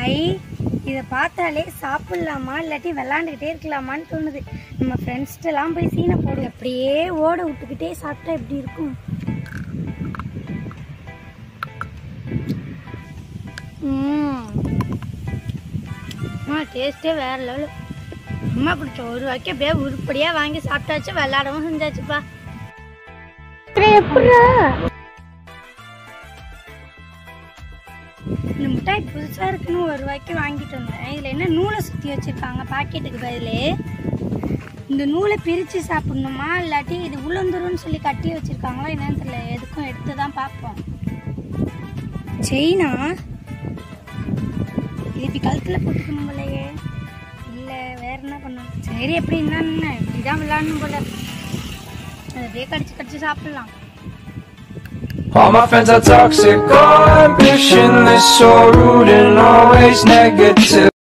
ஐ இதை பார்த்தாலே சாப்பிடலாமா இல்லாட்டி விளாண்டுக்கிட்டே இருக்கலாமான்னு தோணுது நம்ம ஃப்ரெண்ட்ஸ்ட்டெல்லாம் போய் சீனை போடு அப்படியே ஓட விட்டுக்கிட்டே சாப்பிட்டா எப்படி இருக்கும் ம் டேஸ்ட்டே வேற லெவலு அம்மா பிடிச்ச ஒரு வாக்கி அப்படியே உருப்படியாக வாங்கி சாப்பிட்டாச்சு விளாடவும் செஞ்சாச்சுப்பா எப்படா இந்த மிட்டாய் புதுசாக இருக்குன்னு ஒரு ரூபாய்க்கு வாங்கிட்டு வந்தேன் இதில் என்ன நூலை சுற்றி வச்சுருக்காங்க பாக்கெட்டுக்கு பதில் இந்த நூலை பிரித்து சாப்பிடணுமா இல்லாட்டி இது உளுந்துருன்னு சொல்லி கட்டி வச்சுருக்காங்களா என்னன்னு தெரியல எதுக்கும் எடுத்து தான் பார்ப்போம் செயினா இது இப்படி கழுத்தில் போட்டுக்கணும் போலயே இல்லை வேற என்ன பண்ணணும் சரி எப்படி என்ன இப்படி தான் விளாடணும் போல அதை அப்படியே கடிச்சு கடிச்சு சாப்பிடலாம் All my friends are toxic, all ambitionless, so rude and always negative.